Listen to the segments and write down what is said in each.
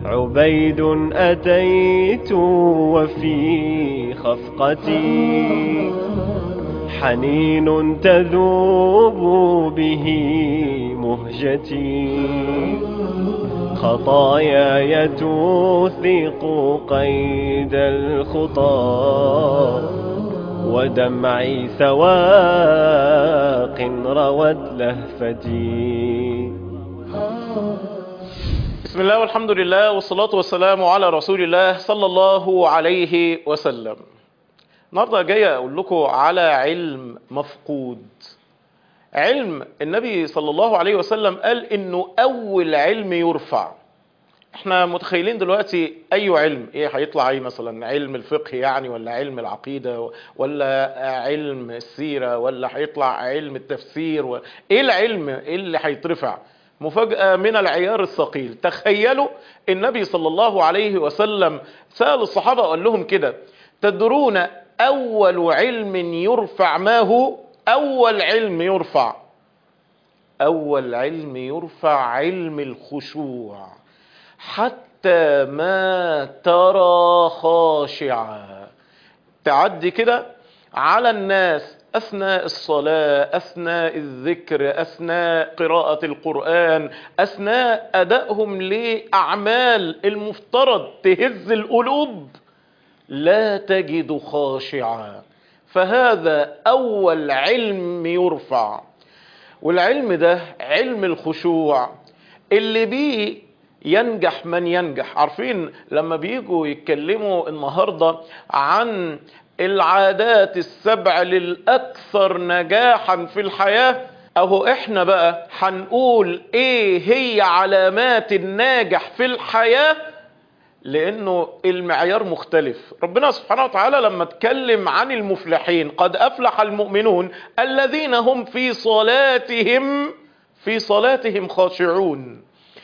عبيد أتيت وفي خفقتي حنين تذوب به مهجتي خطاياي توثق قيد الخطى ودمعي سواق روت لهفتي بسم الله والحمد لله والصلاة والسلام على رسول الله صلى الله عليه وسلم النهارده جاي اقول لكم على علم مفقود علم النبي صلى الله عليه وسلم قال انه اول علم يرفع احنا متخيلين دلوقتي اي علم ايه هيطلع ايه مثلا علم الفقه يعني ولا علم العقيدة ولا علم السيرة ولا هيطلع علم التفسير و... ايه العلم إيه اللي هيترفع مفاجأة من العيار الثقيل تخيلوا النبي صلى الله عليه وسلم سأل الصحابة وقال لهم كده تدرون أول علم يرفع ما هو أول علم يرفع أول علم يرفع علم الخشوع حتى ما ترى خاشعا تعدي كده على الناس أثناء الصلاة أثناء الذكر أثناء قراءة القرآن أثناء أدائهم لأعمال المفترض تهز القلوب لا تجد خاشعا فهذا أول علم يرفع والعلم ده علم الخشوع اللي بيه ينجح من ينجح عارفين لما بيجوا يتكلموا النهاردة عن العادات السبع للأكثر نجاحا في الحياة اهو احنا بقى هنقول ايه هي علامات الناجح في الحياة لانه المعيار مختلف ربنا سبحانه وتعالى لما اتكلم عن المفلحين قد افلح المؤمنون الذين هم في صلاتهم في صلاتهم خاشعون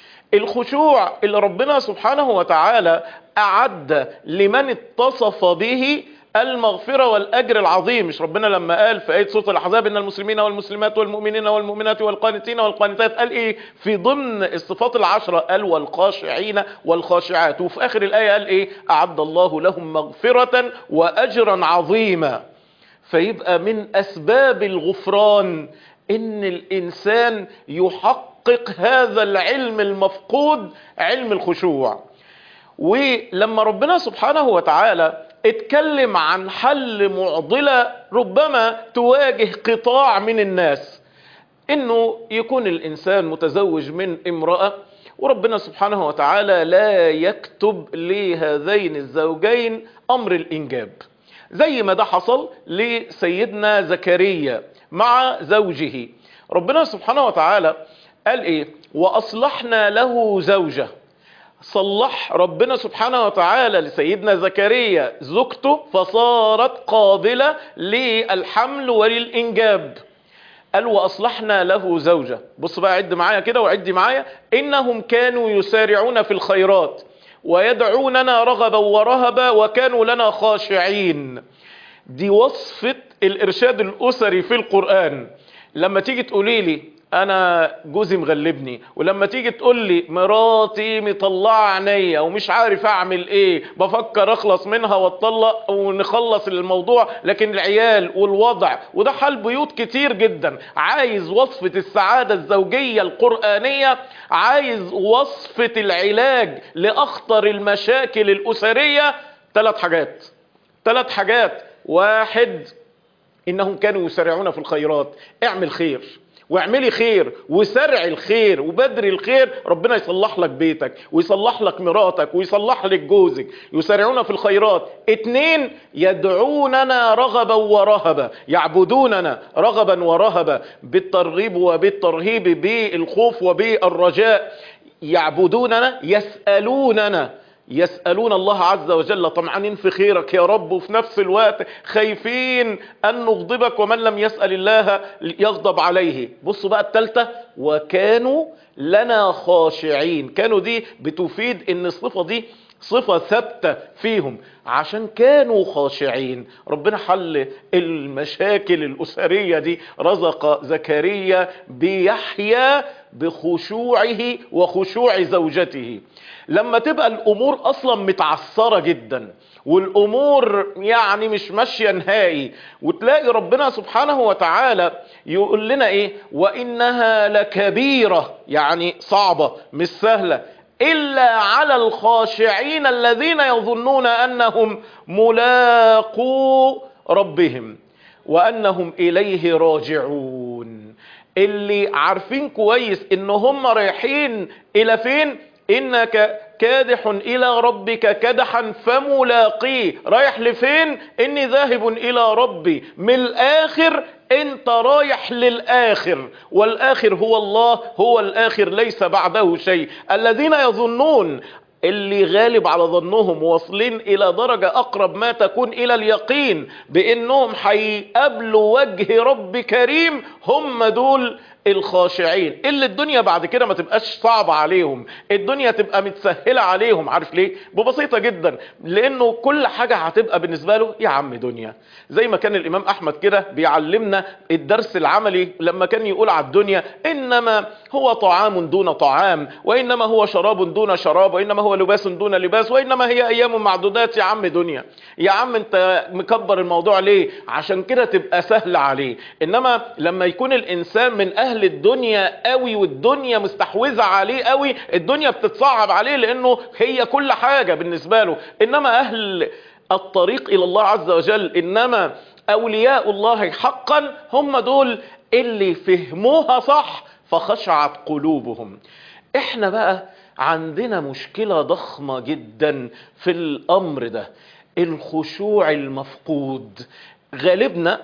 الخشوع اللي ربنا سبحانه وتعالى اعد لمن اتصف به المغفرة والأجر العظيم مش ربنا لما قال في آية سورة الأحزاب إن المسلمين والمسلمات والمؤمنين والمؤمنات والقانتين والقانتات قال إيه في ضمن الصفات العشرة قال والخاشعين والخاشعات وفي آخر الآية قال إيه أعد الله لهم مغفرة وأجرا عظيما فيبقى من أسباب الغفران إن الإنسان يحقق هذا العلم المفقود علم الخشوع ولما ربنا سبحانه وتعالى اتكلم عن حل معضلة ربما تواجه قطاع من الناس انه يكون الانسان متزوج من امرأة وربنا سبحانه وتعالى لا يكتب لهذين الزوجين امر الانجاب زي ما ده حصل لسيدنا زكريا مع زوجه ربنا سبحانه وتعالى قال ايه واصلحنا له زوجه صلح ربنا سبحانه وتعالى لسيدنا زكريا زوجته فصارت قابلة للحمل وللإنجاب قال وأصلحنا له زوجة بص بقى عد معايا كده وعدي معايا إنهم كانوا يسارعون في الخيرات ويدعوننا رغبا ورهبا وكانوا لنا خاشعين دي وصفة الإرشاد الأسري في القرآن لما تيجي تقولي لي انا جوزي مغلبني ولما تيجي تقول لي مراتي مطلعه عينيا ومش عارف اعمل ايه بفكر اخلص منها واتطلق ونخلص الموضوع لكن العيال والوضع وده حال بيوت كتير جدا عايز وصفة السعادة الزوجية القرآنية عايز وصفة العلاج لاخطر المشاكل الاسرية ثلاث حاجات ثلاث حاجات واحد انهم كانوا يسارعون في الخيرات اعمل خير واعملي خير وسرع الخير وبدري الخير ربنا يصلح لك بيتك ويصلح لك مراتك ويصلح لك جوزك يسارعون في الخيرات اتنين يدعوننا رغبا ورهبا يعبدوننا رغبا ورهبا بالترغيب وبالترهيب بالخوف وبالرجاء يعبدوننا يسألوننا يسألون الله عز وجل طمعانين في خيرك يا رب وفي نفس الوقت خايفين أن نغضبك ومن لم يسأل الله يغضب عليه بصوا بقى التالتة وكانوا لنا خاشعين كانوا دي بتفيد ان الصفة دي صفة ثابتة فيهم عشان كانوا خاشعين ربنا حل المشاكل الأسرية دي رزق زكريا بيحيى بخشوعه وخشوع زوجته لما تبقى الامور اصلا متعثرة جدا والامور يعني مش ماشية نهائي وتلاقي ربنا سبحانه وتعالى يقول لنا ايه وانها لكبيرة يعني صعبة مش سهلة الا على الخاشعين الذين يظنون انهم ملاقو ربهم وانهم اليه راجعون اللي عارفين كويس ان هم رايحين الى فين انك كادح الى ربك كدحا فملاقيه رايح لفين اني ذاهب الى ربي من الاخر انت رايح للاخر والاخر هو الله هو الاخر ليس بعده شيء الذين يظنون اللي غالب على ظنهم واصلين الى درجة اقرب ما تكون الى اليقين بانهم هيقابلوا وجه رب كريم هم دول الخاشعين اللي الدنيا بعد كده ما تبقاش صعبة عليهم الدنيا تبقى متسهلة عليهم عارف ليه ببسيطة جدا لانه كل حاجة هتبقى بالنسبة له يا عم دنيا زي ما كان الامام احمد كده بيعلمنا الدرس العملي لما كان يقول على الدنيا انما هو طعام دون طعام وانما هو شراب دون شراب وانما هو لباس دون لباس وانما هي ايام معدودات يا عم دنيا يا عم انت مكبر الموضوع ليه عشان كده تبقى سهل عليه انما لما يكون الانسان من اهل الدنيا قوي والدنيا مستحوذة عليه قوي الدنيا بتتصعب عليه لانه هي كل حاجة بالنسبة له انما اهل الطريق الى الله عز وجل انما اولياء الله حقا هم دول اللي فهموها صح فخشعت قلوبهم احنا بقى عندنا مشكلة ضخمة جدا في الامر ده الخشوع المفقود غالبنا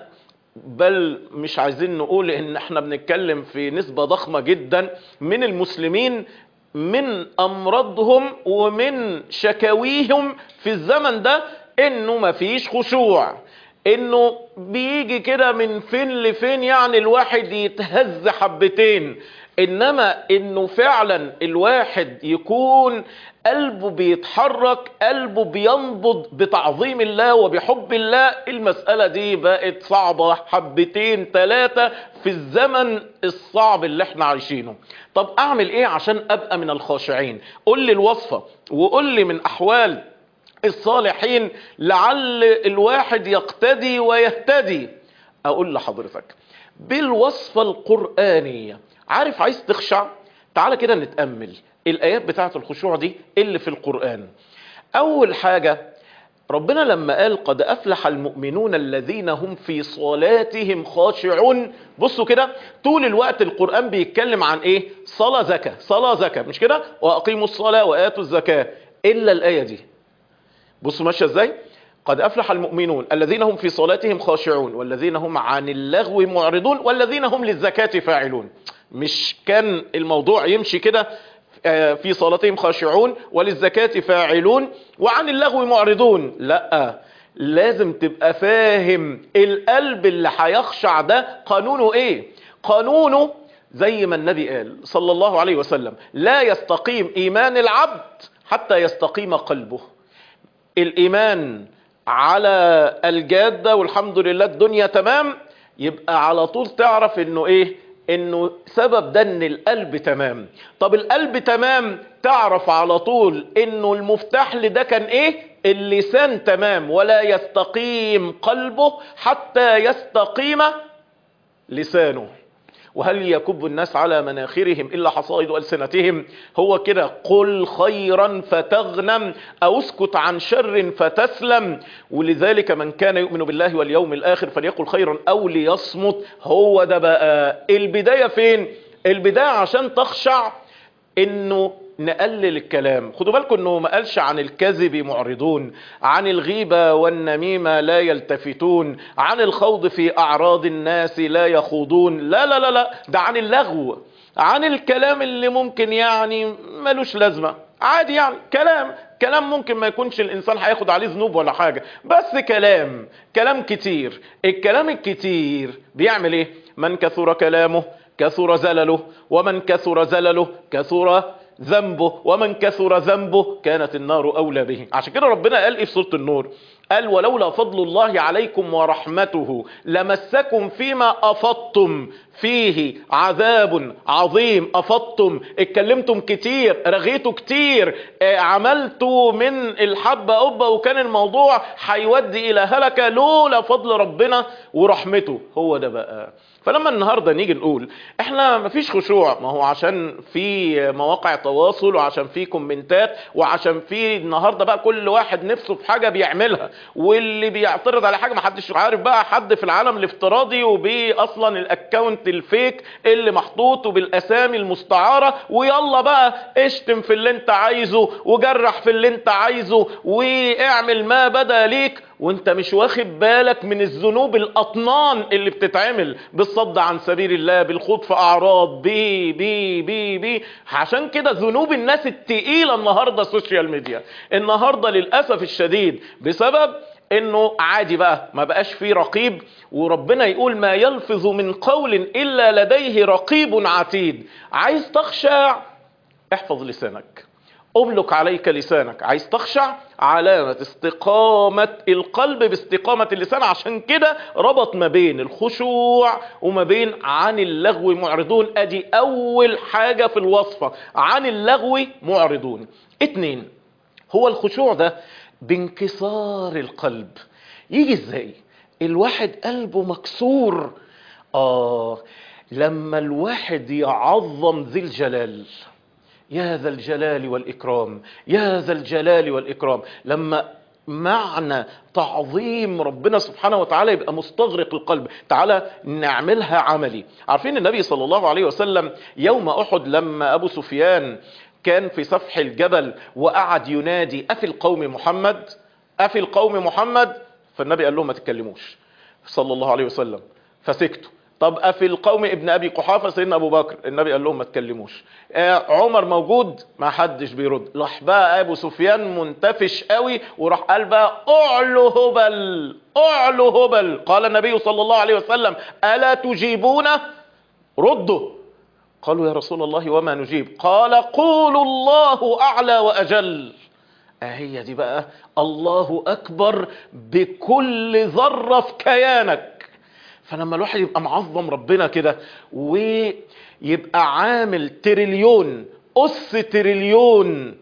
بل مش عايزين نقول ان احنا بنتكلم في نسبة ضخمة جدا من المسلمين من امراضهم ومن شكاويهم في الزمن ده انه مفيش خشوع انه بيجي كده من فين لفين يعني الواحد يتهز حبتين انما انه فعلا الواحد يكون قلبه بيتحرك قلبه بينبض بتعظيم الله وبحب الله المسألة دي بقت صعبة حبتين ثلاثة في الزمن الصعب اللي احنا عايشينه طب اعمل ايه عشان ابقى من الخاشعين قول لي الوصفة وقول لي من احوال الصالحين لعل الواحد يقتدي ويهتدي اقول لحضرتك بالوصفة القرآنية عارف عايز تخشع تعالى كده نتأمل الآيات بتاعة الخشوع دي اللي في القرآن أول حاجة ربنا لما قال قد أفلح المؤمنون الذين هم في صلاتهم خاشعون بصوا كده طول الوقت القرآن بيتكلم عن إيه صلاة زكاة صلاة زكاة مش كده وأقيموا الصلاة وآتوا الزكاة إلا الآية دي بصوا ماشية إزاي قد أفلح المؤمنون الذين هم في صلاتهم خاشعون والذين هم عن اللغو معرضون والذين هم للزكاة فاعلون مش كان الموضوع يمشي كده في صلاتهم خاشعون وللزكاة فاعلون وعن اللغو معرضون لا لازم تبقى فاهم القلب اللي هيخشع ده قانونه ايه قانونه زي ما النبي قال صلى الله عليه وسلم لا يستقيم ايمان العبد حتى يستقيم قلبه الايمان على الجادة والحمد لله الدنيا تمام يبقى على طول تعرف انه ايه انه سبب ده ان القلب تمام طب القلب تمام تعرف على طول انه المفتاح لده كان ايه اللسان تمام ولا يستقيم قلبه حتى يستقيم لسانه وهل يكب الناس على مناخرهم إلا حصائد ألسنتهم هو كده قل خيرا فتغنم أو اسكت عن شر فتسلم ولذلك من كان يؤمن بالله واليوم الآخر فليقل خيرا أو ليصمت هو ده بقى البداية فين البداية عشان تخشع انه نقلل الكلام خدوا بالكم انه ما قالش عن الكذب معرضون عن الغيبة والنميمة لا يلتفتون عن الخوض في اعراض الناس لا يخوضون لا لا لا لا ده عن اللغو عن الكلام اللي ممكن يعني ملوش لازمة عادي يعني كلام كلام ممكن ما يكونش الانسان هياخد عليه ذنوب ولا حاجة بس كلام كلام كتير الكلام الكتير بيعمل ايه من كثر كلامه كثر زلله ومن كثر زلله كثر ذنبه ومن كثر ذنبه كانت النار أولى به عشان كده ربنا قال إيه في سورة النور قال ولولا فضل الله عليكم ورحمته لمسكم فيما أفضتم فيه عذاب عظيم أفضتم اتكلمتم كتير رغيتوا كتير اه عملتوا من الحبة قبة وكان الموضوع هيودي إلى هلكة لولا فضل ربنا ورحمته هو ده بقى فلما النهارده نيجي نقول احنا مفيش خشوع ما هو عشان في مواقع تواصل وعشان في كومنتات وعشان في النهارده بقى كل واحد نفسه في حاجه بيعملها واللي بيعترض على حاجه ما حدش عارف بقى حد في العالم الافتراضي وباصلا الاكونت الفيك اللي محطوط وبالاسامي المستعاره ويلا بقى اشتم في اللي انت عايزه وجرح في اللي انت عايزه واعمل ما بدا ليك وانت مش واخد بالك من الذنوب الاطنان اللي بتتعمل بالصد عن سبيل الله بالخوض في اعراض بي بي بي بي عشان كده ذنوب الناس التقيله النهارده السوشيال ميديا النهارده للاسف الشديد بسبب انه عادي بقى ما بقاش فيه رقيب وربنا يقول ما يلفظ من قول الا لديه رقيب عتيد عايز تخشع احفظ لسانك املك عليك لسانك عايز تخشع علامة استقامة القلب باستقامة اللسان عشان كده ربط ما بين الخشوع وما بين عن اللغو معرضون ادي اول حاجة في الوصفة عن اللغو معرضون اتنين هو الخشوع ده بانكسار القلب يجي ازاي الواحد قلبه مكسور اه لما الواحد يعظم ذي الجلال يا ذا الجلال والإكرام يا ذا الجلال والإكرام لما معنى تعظيم ربنا سبحانه وتعالى يبقى مستغرق القلب تعالى نعملها عملي عارفين النبي صلى الله عليه وسلم يوم أحد لما أبو سفيان كان في سفح الجبل وقعد ينادي أفي القوم محمد أفي القوم محمد فالنبي قال لهم ما تتكلموش صلى الله عليه وسلم فسكتوا طب أفي القوم ابن أبي قحافة سيدنا أبو بكر النبي قال لهم ما تكلموش آه عمر موجود ما حدش بيرد راح بقى أبو سفيان منتفش قوي وراح قال بقى أعلو هبل أعلو هبل قال النبي صلى الله عليه وسلم ألا تجيبون ردوا قالوا يا رسول الله وما نجيب قال قولوا الله أعلى وأجل أهي دي بقى الله أكبر بكل ذرة في كيانك فلما الواحد يبقى معظم ربنا كده ويبقى عامل تريليون أس تريليون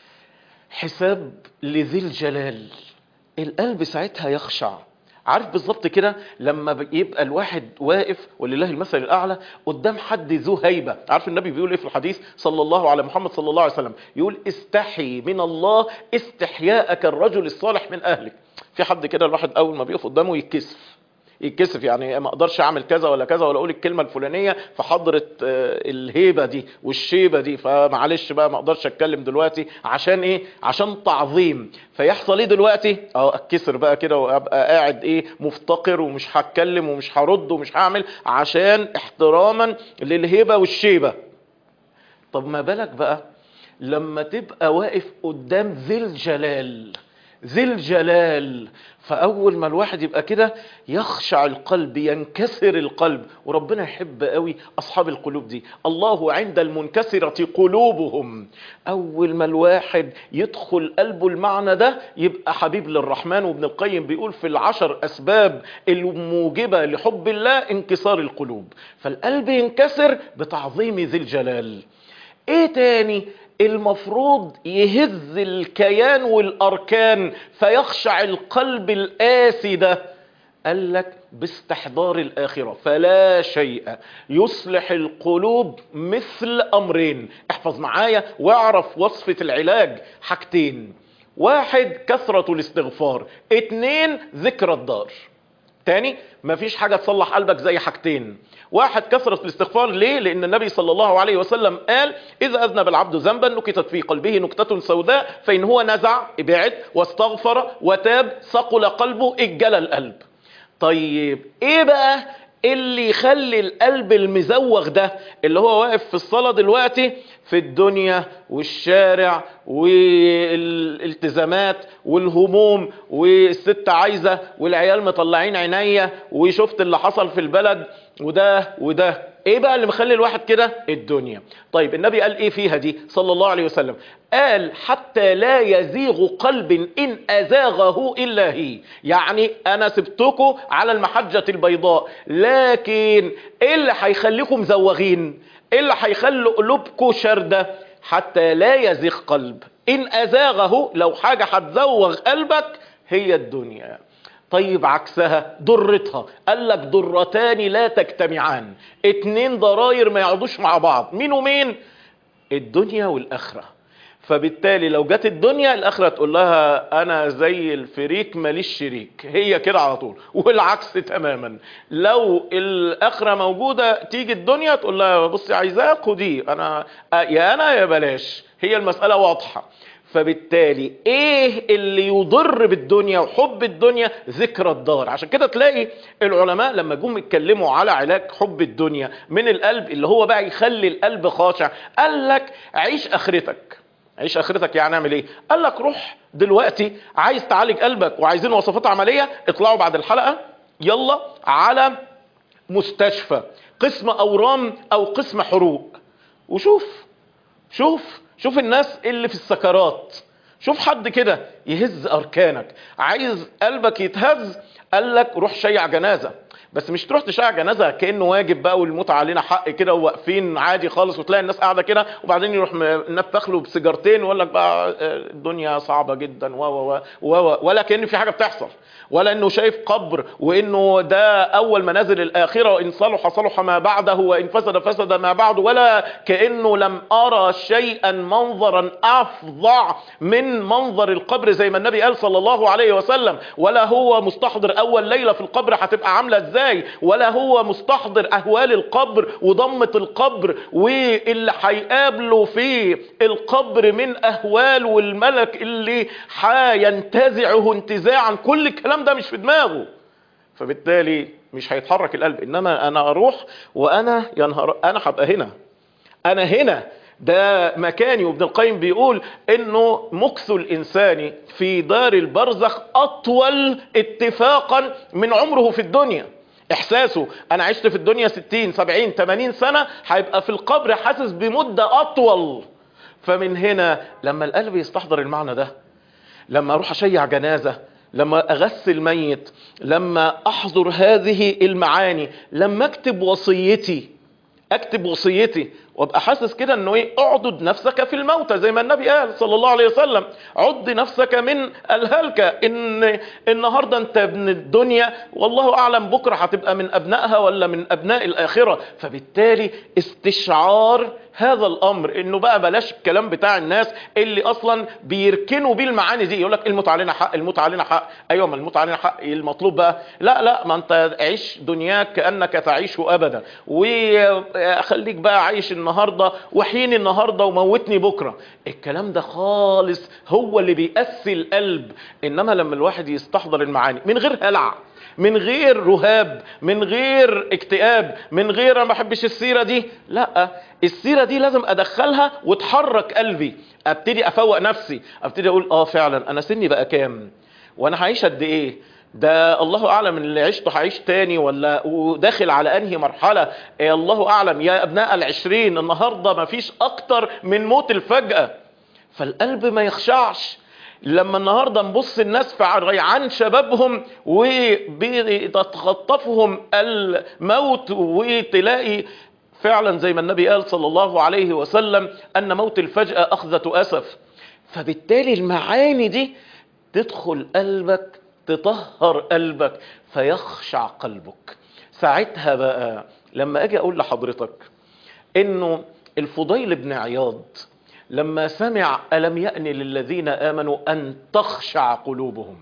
حساب لذي الجلال القلب ساعتها يخشع عارف بالظبط كده لما يبقى الواحد واقف ولله المثل الاعلى قدام حد ذو هيبه عارف النبي بيقول ايه في الحديث صلى الله على محمد صلى الله عليه وسلم يقول استحي من الله استحياءك الرجل الصالح من اهلك في حد كده الواحد اول ما بيقف قدامه يتكسف يتكسف يعني ما اقدرش اعمل كذا ولا كذا ولا اقول الكلمه الفلانيه في حضره الهيبه دي والشيبه دي فمعلش بقى ما اقدرش اتكلم دلوقتي عشان ايه عشان تعظيم فيحصل ايه دلوقتي اه اتكسر بقى كده وابقى قاعد ايه مفتقر ومش هتكلم ومش هرد ومش هعمل عشان احتراما للهيبه والشيبه طب ما بالك بقى لما تبقى واقف قدام ذي الجلال ذي الجلال فأول ما الواحد يبقى كده يخشع القلب ينكسر القلب وربنا يحب قوي أصحاب القلوب دي الله عند المنكسرة قلوبهم أول ما الواحد يدخل قلبه المعنى ده يبقى حبيب للرحمن وابن القيم بيقول في العشر أسباب الموجبة لحب الله انكسار القلوب فالقلب ينكسر بتعظيم ذي الجلال ايه تاني المفروض يهز الكيان والأركان فيخشع القلب القاسي ده قال لك باستحضار الآخرة فلا شيء يصلح القلوب مثل أمرين احفظ معايا واعرف وصفة العلاج حاجتين واحد كثرة الاستغفار اتنين ذكر الدار تاني مفيش حاجة تصلح قلبك زي حاجتين واحد كثرة الاستغفار ليه لان النبي صلى الله عليه وسلم قال اذا اذنب العبد ذنبا نكتت في قلبه نكتة سوداء فان هو نزع ابعد واستغفر وتاب ثقل قلبه اجل القلب طيب ايه بقى اللي يخلي القلب المزوغ ده اللي هو واقف في الصلاة دلوقتي في الدنيا والشارع والالتزامات والهموم والست عايزة والعيال مطلعين عينيا وشفت اللي حصل في البلد وده وده ايه بقى اللي مخلي الواحد كده الدنيا طيب النبي قال ايه فيها دي صلى الله عليه وسلم قال حتى لا يزيغ قلب ان ازاغه الا هي يعني انا سبتكم على المحجة البيضاء لكن ايه اللي هيخليكم مزوغين ايه اللي هيخلي قلوبكم شردة حتى لا يزيغ قلب ان ازاغه لو حاجة هتزوغ قلبك هي الدنيا طيب عكسها ضرتها قال لك ضرتان لا تجتمعان اتنين ضراير ما يقعدوش مع بعض مين ومين الدنيا والاخره فبالتالي لو جت الدنيا الاخره تقول لها انا زي الفريك ماليش شريك هي كده على طول والعكس تماما لو الاخره موجوده تيجي الدنيا تقول لها بصي عايزاه خديه انا يا انا يا بلاش هي المساله واضحه فبالتالي ايه اللي يضر بالدنيا وحب الدنيا ذكرى الدار عشان كده تلاقي العلماء لما جم يتكلموا على علاج حب الدنيا من القلب اللي هو بقى يخلي القلب خاشع قال لك عيش اخرتك عيش اخرتك يعني اعمل ايه قال لك روح دلوقتي عايز تعالج قلبك وعايزين وصفات عمليه اطلعوا بعد الحلقه يلا على مستشفى قسم اورام او قسم حروق وشوف شوف شوف الناس اللي في السكرات شوف حد كده يهز اركانك عايز قلبك يتهز قال لك روح شيع جنازه بس مش تروح تشيع جنازه كانه واجب بقى والموت علينا حق كده وواقفين عادي خالص وتلاقي الناس قاعده كده وبعدين يروح منفخ له بسيجارتين ويقول لك بقى الدنيا صعبه جدا و و و ولا كان في حاجه بتحصل ولا انه شايف قبر وانه ده اول منازل الاخره وان صلح صلح ما بعده وان فسد فسد ما بعده ولا كانه لم ارى شيئا منظرا افظع من منظر القبر زي ما النبي قال صلى الله عليه وسلم ولا هو مستحضر اول ليله في القبر هتبقى عامله ازاي ولا هو مستحضر اهوال القبر وضمه القبر واللي هيقابله في القبر من اهوال والملك اللي هينتزعه انتزاعا كل الكلام ده مش في دماغه فبالتالي مش هيتحرك القلب انما انا اروح وانا يا نهار انا هبقى هنا انا هنا ده مكاني وابن القيم بيقول انه مكث الانسان في دار البرزخ اطول اتفاقا من عمره في الدنيا احساسه انا عشت في الدنيا 60 70 80 سنة هيبقى في القبر حاسس بمدة اطول فمن هنا لما القلب يستحضر المعنى ده لما اروح اشيع جنازة لما اغسل ميت لما احضر هذه المعاني لما اكتب وصيتي اكتب وصيتي وابقى حاسس كده انه ايه اعدد نفسك في الموتى زي ما النبي قال صلى الله عليه وسلم عد نفسك من الهلكة ان النهاردة انت ابن الدنيا والله اعلم بكرة هتبقى من ابنائها ولا من ابناء الاخرة فبالتالي استشعار هذا الامر انه بقى بلاش الكلام بتاع الناس اللي اصلا بيركنوا بيه المعاني دي يقول لك الموت علينا حق الموت علينا حق ايوه ما الموت علينا حق المطلوب بقى لا لا ما انت عيش دنياك كانك تعيش ابدا وخليك بقى عايش النهارده وحين النهارده وموتني بكره الكلام ده خالص هو اللي بيأسي القلب انما لما الواحد يستحضر المعاني من غير هلع من غير رهاب من غير اكتئاب من غير انا ما بحبش السيره دي لا السيره دي لازم ادخلها وتحرك قلبي ابتدي افوق نفسي ابتدي اقول اه فعلا انا سني بقى كام وانا هعيش قد ايه ده الله اعلم اللي عشته هعيش تاني ولا وداخل على انهي مرحله إيه الله اعلم يا ابناء العشرين النهارده ما فيش اكتر من موت الفجاه فالقلب ما يخشعش لما النهارده نبص الناس في ريعان شبابهم وبيتخطفهم الموت وتلاقي فعلا زي ما النبي قال صلى الله عليه وسلم ان موت الفجأة اخذة اسف فبالتالي المعاني دي تدخل قلبك تطهر قلبك فيخشع قلبك ساعتها بقى لما اجي اقول لحضرتك انه الفضيل بن عياض لما سمع ألم يأن للذين آمنوا أن تخشع قلوبهم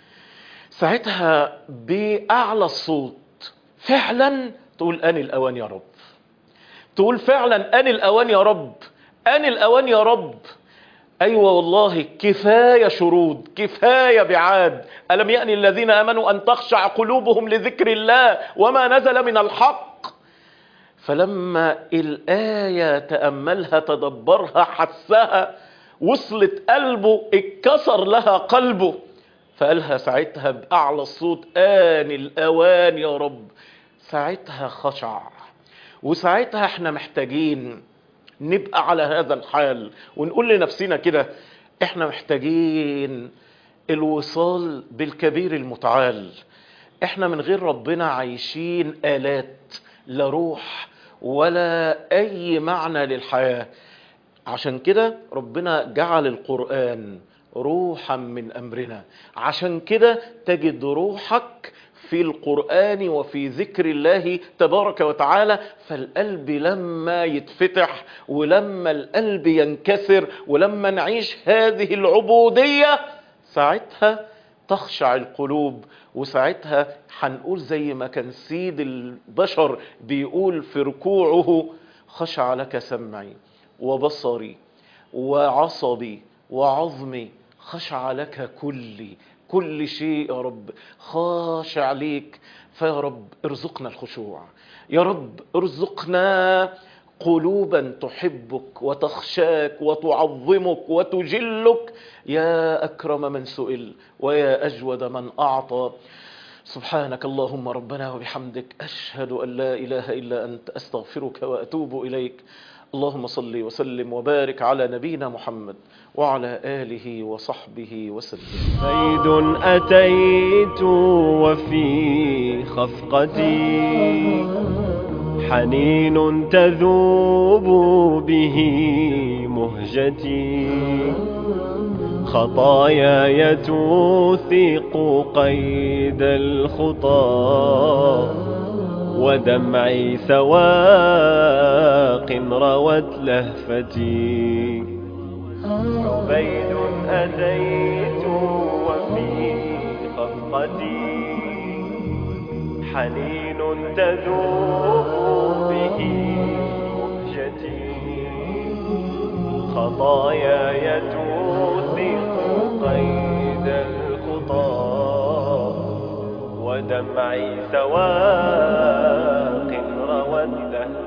ساعتها بأعلى الصوت فعلا تقول أن الأوان يا رب تقول فعلا أن الأوان يا رب أن الأوان يا رب أيوة والله كفاية شرود كفاية بعاد ألم يأن الذين آمنوا أن تخشع قلوبهم لذكر الله وما نزل من الحق فلما الآية تأملها تدبرها حسها وصلت قلبه اتكسر لها قلبه فقالها ساعتها بأعلى الصوت آن الأوان يا رب ساعتها خشع وساعتها احنا محتاجين نبقى على هذا الحال ونقول لنفسنا كده احنا محتاجين الوصال بالكبير المتعال احنا من غير ربنا عايشين آلات لا روح ولا أي معنى للحياة عشان كده ربنا جعل القرآن روحا من أمرنا عشان كده تجد روحك في القرآن وفي ذكر الله تبارك وتعالى فالقلب لما يتفتح ولما القلب ينكسر ولما نعيش هذه العبودية ساعتها تخشع القلوب وساعتها هنقول زي ما كان سيد البشر بيقول في ركوعه خشع لك سمعي وبصري وعصبي وعظمي خشع لك كلي كل شيء يا رب خاشع ليك فيا رب ارزقنا الخشوع يا رب ارزقنا قلوبا تحبك وتخشاك وتعظمك وتجلك يا أكرم من سئل ويا أجود من أعطى سبحانك اللهم ربنا وبحمدك أشهد أن لا إله إلا أنت أستغفرك وأتوب إليك اللهم صل وسلم وبارك على نبينا محمد وعلى آله وصحبه وسلم زيد أتيت وفي خفقتي حنين تذوب به مهجتي خطاياي توثق قيد الخطى ودمعي سواق روت لهفتي عبيد أتيت وفي خفقتي حنين تذوب به مهجتي خطاياي توثق قيد الخطى ودمعي سواق روت لهفتي